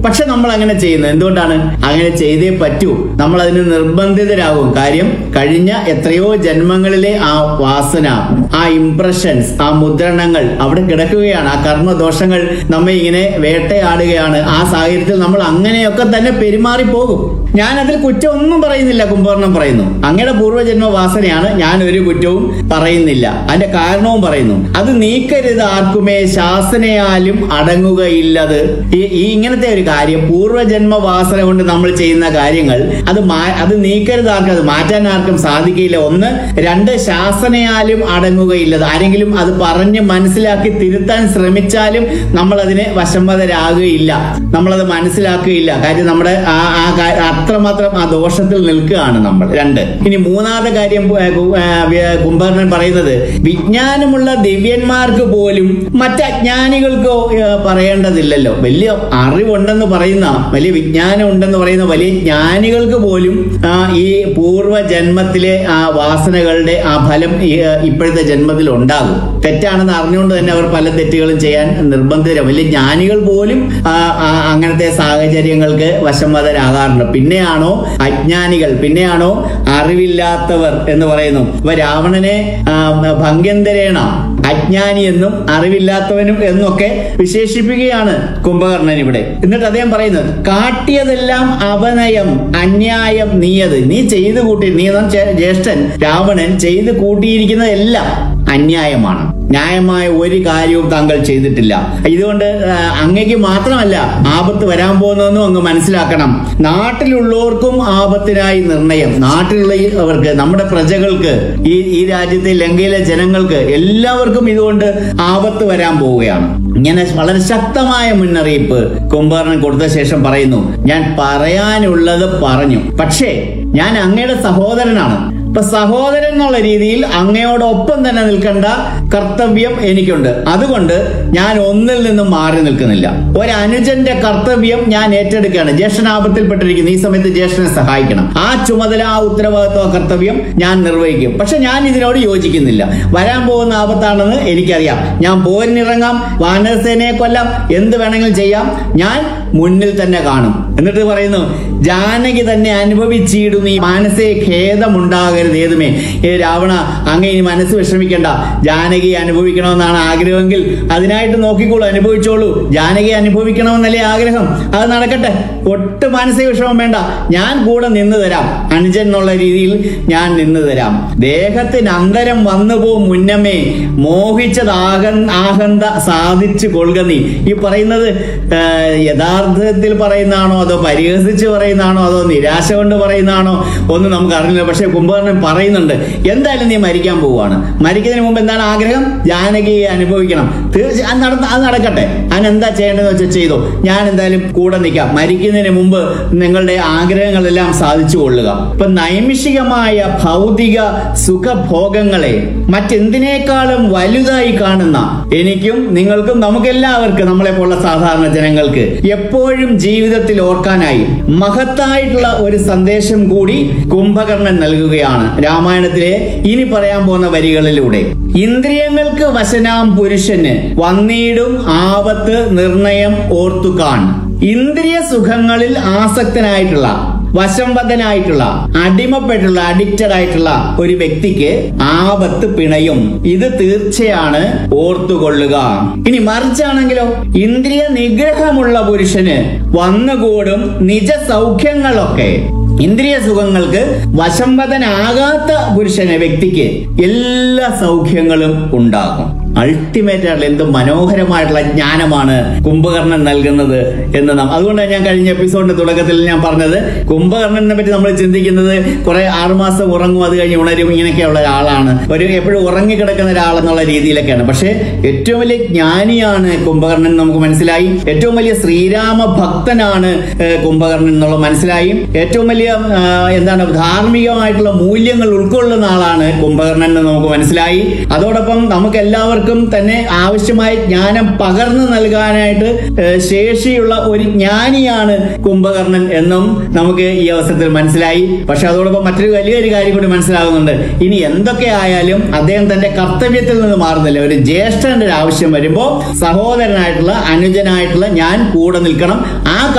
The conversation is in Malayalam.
പക്ഷെ നമ്മൾ അങ്ങനെ ചെയ്യുന്നത് എന്തുകൊണ്ടാണ് അങ്ങനെ ചെയ്തേ പറ്റൂ നമ്മൾ അതിന് നിർബന്ധിതരാകും കാര്യം കഴിഞ്ഞ എത്രയോ ജന്മങ്ങളിലെ ആ വാസന ആ ഇംപ്രഷൻസ് ആ മുദ്രണങ്ങൾ അവിടെ കിടക്കുകയാണ് ആ കർമ്മദോഷങ്ങൾ നമ്മെ ഇങ്ങനെ വേട്ടയാടുകയാണ് ആ സാഹചര്യത്തിൽ നമ്മൾ അങ്ങനെയൊക്കെ തന്നെ പെരുമാറി പോകും ഞാൻ അതിൽ കുറ്റം ഒന്നും പറയുന്നില്ല കുംഭകർണം പറയുന്നു അങ്ങയുടെ പൂർവ്വജന്മ വാസനയാണ് ഞാൻ ഒരു കുറ്റവും പറയുന്നില്ല അതിന്റെ കാരണവും പറയുന്നു അത് നീക്കരുത് ആർക്കുമേ ശാസനയാലും അടങ്ങുകയില്ലത് ഈ ഈ ഇങ്ങനത്തെ ഒരു കാര്യം പൂർവ്വജന്മ വാസന കൊണ്ട് നമ്മൾ ചെയ്യുന്ന കാര്യങ്ങൾ അത് മാ- അത് നീക്കരുത് ആർക്കും അത് മാറ്റാൻ ആർക്കും സാധിക്കില്ല ഒന്ന് രണ്ട് ശാസനയാലും അടങ്ങുകയില്ലത് ആരെങ്കിലും അത് പറഞ്ഞ് മനസ്സിലാക്കി തിരുത്താൻ ശ്രമിച്ചാലും നമ്മൾ അതിന് വശംവതരാകുകയില്ല നമ്മളത് മനസ്സിലാക്കുകയില്ല കാര്യം നമ്മുടെ ആ ആ കാ- അത്രമാത്രം ആ ദോഷത്തിൽ നിൽക്കുകയാണ് നമ്മൾ രണ്ട് ഇനി മൂന്നാമത്തെ കാര്യം ഏ, കു- ഏ, വ്യ- കുംഭകർണൻ പറയുന്നത് വിജ്ഞാനമുള്ള ദിവ്യന്മാർക്ക് പോലും മറ്റ് അജ്ഞാനികൾക്കോ ഏ, പറയേണ്ടതില്ലല്ലോ വലിയ അറിവുണ്ടെന്ന് പറയുന്ന വലിയ വിജ്ഞാനം ഉണ്ടെന്ന് പറയുന്ന വലിയ ജ്ഞാനികൾക്ക് പോലും ആ, ഈ പൂർവ്വ ജന്മത്തിലെ ആ വാസനകളുടെ ആ ഫലം ഈ, ഏ, ഇപ്പോഴത്തെ ജന്മത്തിൽ ഉണ്ടാകും തെറ്റാണെന്ന് അറിഞ്ഞുകൊണ്ട് തന്നെ അവർ പല തെറ്റുകളും ചെയ്യാൻ നിർബന്ധിതരാണ് വലിയ ജ്ഞാനികൾ പോലും ആ, ആ, അങ്ങനത്തെ സാഹചര്യങ്ങൾക്ക് വശംവതരാകാറുണ്ട് പിന്നെയാണോ അജ്ഞാനികൾ പിന്നെയാണോ അറിവില്ലാത്തവർ എന്ന് പറയുന്നു അപ്പൊ രാവണനെ ആ, ഭംഗ്യന്തരേണ അജ്ഞാനി എന്നും അറിവില്ലാത്തവനും എന്നൊക്കെ വിശേഷിപ്പിക്കുകയാണ് കുംഭകർണൻ ഇവിടെ എന്നിട്ട് അദ്ദേഹം പറയുന്നത് കാട്ടിയതെല്ലാം അവനയം അന്യായം നീയത് നീ ചെയ്തു കൂട്ടി നീ എന്ന ചേ- ജ്യേഷ്ഠൻ രാവണൻ ചെയ്തു കൂട്ടിയിരിക്കുന്നതെല്ലാം അന്യായമാണ് ന്യായമായ ഒരു കാര്യവും താങ്കൾ ചെയ്തിട്ടില്ല ഇതുകൊണ്ട് ആ, അങ്ങയ്ക്ക് മാത്രമല്ല ആപത്ത് വരാൻ പോകുന്നതെന്നും അങ്ങ് മനസ്സിലാക്കണം നാട്ടിലുള്ളവർക്കും ആപത്തിനായി നിർണയം നാട്ടിലുള്ളവർക്ക് നമ്മുടെ പ്രജകൾക്ക് ഈ ഈ രാജ്യത്തെ ലങ്കയിലെ ജനങ്ങൾക്ക് എല്ലാവർക്കും ഇതുകൊണ്ട് ആപത്ത് വരാൻ പോവുകയാണ് ഇങ്ങനെ വളരെ ശക്തമായ മുന്നറിയിപ്പ് കുംഭകർണൻ കൊടുത്ത ശേഷം പറയുന്നു ഞാൻ പറയാനുള്ളത് പറഞ്ഞു പക്ഷേ ഞാൻ അങ്ങയുടെ സഹോദരനാണ് ഇപ്പൊ സഹോദരൻ എന്നുള്ള രീതിയിൽ അങ്ങയോടൊപ്പം തന്നെ നിൽക്കേണ്ട കർത്തവ്യം എനിക്കുണ്ട് അതുകൊണ്ട് ഞാൻ ഒന്നിൽ നിന്നും മാറി നിൽക്കുന്നില്ല ഒരു അനുജന്റെ കർത്തവ്യം ഞാൻ ഏറ്റെടുക്കുകയാണ് ജ്യേഷ്ഠനാപത്തിൽപ്പെട്ടിരിക്കുന്നു ഈ സമയത്ത് ജ്യേഷ്ഠനെ സഹായിക്കണം ആ ചുമതല ആ ഉത്തരവാദിത്വ കർത്തവ്യം ഞാൻ നിർവഹിക്കും പക്ഷെ ഞാൻ ഇതിനോട് യോജിക്കുന്നില്ല വരാൻ പോകുന്ന ആപത്താണെന്ന് എനിക്കറിയാം ഞാൻ പോരിനിറങ്ങാം വാനരസേനയെ കൊല്ലാം എന്ത് വേണമെങ്കിലും ചെയ്യാം ഞാൻ മുന്നിൽ തന്നെ കാണും എന്നിട്ട് പറയുന്നു ജാനകി തന്നെ അനുഭവിച്ചിടുന്നു ഈ മാനസിക ഖേദമുണ്ടാകരുത് ഏതുമേ ഏ രാവണ അങ്ങ് ഇനി മനസ്സ് വിഷമിക്കണ്ട ജാനകി അനുഭവിക്കണമെന്നാണ് ആഗ്രഹമെങ്കിൽ അതിനായിട്ട് നോക്കിക്കോളൂ അനുഭവിച്ചോളൂ ജാനകി അനുഭവിക്കണമെന്നല്ലേ ആഗ്രഹം അത് നടക്കട്ടെ ഒട്ട് മാനസിക വിഷമം വേണ്ട ഞാൻ കൂടെ നിന്ന് തരാം അനുജൻ എന്നുള്ള രീതിയിൽ ഞാൻ നിന്ന് തരാം ദേഹത്തിന് അന്തരം വന്നു പോ മുന്നമേ മോഹിച്ചത് ആക ആഹന്ത സാധിച്ചു കൊള്ളുക നീ ഈ പറയുന്നത് ആ, യഥാർത്ഥത്തിൽ പറയുന്നതാണോ അതോ പരിഹസിച്ച് പറയുന്നതാണോ അതോ നിരാശ കൊണ്ട് പറയുന്നതാണോ ഒന്നും നമുക്ക് അറിയില്ല പക്ഷെ കുംഭകർണൻ പറയുന്നുണ്ട് എന്തായാലും നീ മരിക്കാൻ പോവുകയാണ് മരിക്കുന്നതിന് മുമ്പ് എന്താണ് ആഗ്രഹം ജാനകിയെ അനുഭവിക്കണം തീർച്ചയായും അത് നടന്ന അത് നടക്കട്ടെ അതിന് എന്താ ചെയ്യേണ്ടതെന്ന് വെച്ചാൽ ചെയ്തോ ഞാൻ എന്തായാലും കൂടെ നിൽക്കാം മരിക്കുന്നതിന് മുമ്പ് നിങ്ങളുടെ ആഗ്രഹങ്ങളെല്ലാം സാധിച്ചു കൊള്ളുക ഇപ്പൊ നൈമിഷികമായ ഭൗതിക സുഖഭോഗങ്ങളെ മറ്റെന്തിനേക്കാളും വലുതായി കാണുന്ന എനിക്കും നിങ്ങൾക്കും നമുക്കെല്ലാവർക്കും നമ്മളെ പോലുള്ള സാധാരണ ജനങ്ങൾക്ക് എപ്പോഴും ജീവിതത്തിൽ ഓർക്കാനായി മഹത്തായിട്ടുള്ള ഒരു സന്ദേശം കൂടി കുംഭകർണൻ നൽകുകയാണ് രാമായണത്തിലെ ഇനി പറയാൻ പോകുന്ന വരികളിലൂടെ ഇന്ദ്രിയങ്ങൾക്ക് വശനാം പുരുഷന് വന്നീടും ആപത്ത് നിർണയം ഓർത്തുകാൺ ഇന്ദ്രിയ സുഖങ്ങളിൽ ആസക്തനായിട്ടുള്ള വശംവദനായിട്ടുള്ള അടിമപ്പെട്ടുള്ള അഡിക്റ്റഡ് ആയിട്ടുള്ള ഒരു വ്യക്തിക്ക് ആപത്ത് പിണയും ഇത് തീർച്ചയാണ് ഓർത്തുകൊള്ളുക ഇനി മറിച്ചാണെങ്കിലോ ഇന്ദ്രിയ നിഗ്രഹമുള്ള പുരുഷന് വന്നുകൂടും നിജ സൗഖ്യങ്ങളൊക്കെ ഇന്ദ്രിയ സുഖങ്ങൾക്ക് വശംവദനാകാത്ത പുരുഷന് വ്യക്തിക്ക് എല്ലാ സൗഖ്യങ്ങളും ഉണ്ടാകും അൾട്ടിമേറ്റ് ആയിട്ടുള്ള എന്ത് മനോഹരമായിട്ടുള്ള ജ്ഞാനമാണ് കുംഭകർണൻ നൽകുന്നത് എന്ന് നാം അതുകൊണ്ടാണ് ഞാൻ കഴിഞ്ഞ എപ്പിസോഡിന്റെ തുടക്കത്തിൽ ഞാൻ പറഞ്ഞത് കുംഭകർണനെ പറ്റി നമ്മൾ ചിന്തിക്കുന്നത് കുറെ ആറുമാസം ഉറങ്ങും അത് കഴിഞ്ഞ് ഉണരും ഇങ്ങനെയൊക്കെയുള്ള ഒരാളാണ് ഒരു എപ്പോഴും ഉറങ്ങിക്കിടക്കുന്ന ഒരാളെന്നുള്ള രീതിയിലൊക്കെയാണ് പക്ഷെ ഏറ്റവും വലിയ ജ്ഞാനിയാണ് കുംഭകർണൻ എന്ന് നമുക്ക് മനസ്സിലായി ഏറ്റവും വലിയ ശ്രീരാമ ഭക്തനാണ് ഏഹ്, കുംഭകർണൻ എന്നുള്ളത് മനസ്സിലായി ഏറ്റവും വലിയ ആ, എന്താണ് ധാർമ്മികമായിട്ടുള്ള മൂല്യങ്ങൾ ഉൾക്കൊള്ളുന്ന ആളാണ് കുംഭകർണൻ എന്ന് നമുക്ക് മനസ്സിലായി അതോടൊപ്പം നമുക്ക് എല്ലാവർക്കും തന്നെ ആവശ്യമായ ജ്ഞാനം പകർന്നു നൽകാനായിട്ട് ഏഹ്, ശേഷിയുള്ള ഒരു ജ്ഞാനിയാണ് കുംഭകർണൻ എന്നും നമുക്ക് ഈ അവസരത്തിൽ മനസ്സിലായി പക്ഷെ അതോടൊപ്പം മറ്റൊരു വലിയൊരു കാര്യം കൂടി മനസ്സിലാകുന്നുണ്ട് ഇനി എന്തൊക്കെ ആയാലും അദ്ദേഹം തന്റെ കർത്തവ്യത്തിൽ നിന്ന് മാറുന്നില്ല ഒരു ജ്യേഷ്ഠന്റെ ഒരു ആവശ്യം വരുമ്പോൾ സഹോദരനായിട്ടുള്ള അനുജനായിട്ടുള്ള ഞാൻ കൂടെ നിൽക്കണം ആ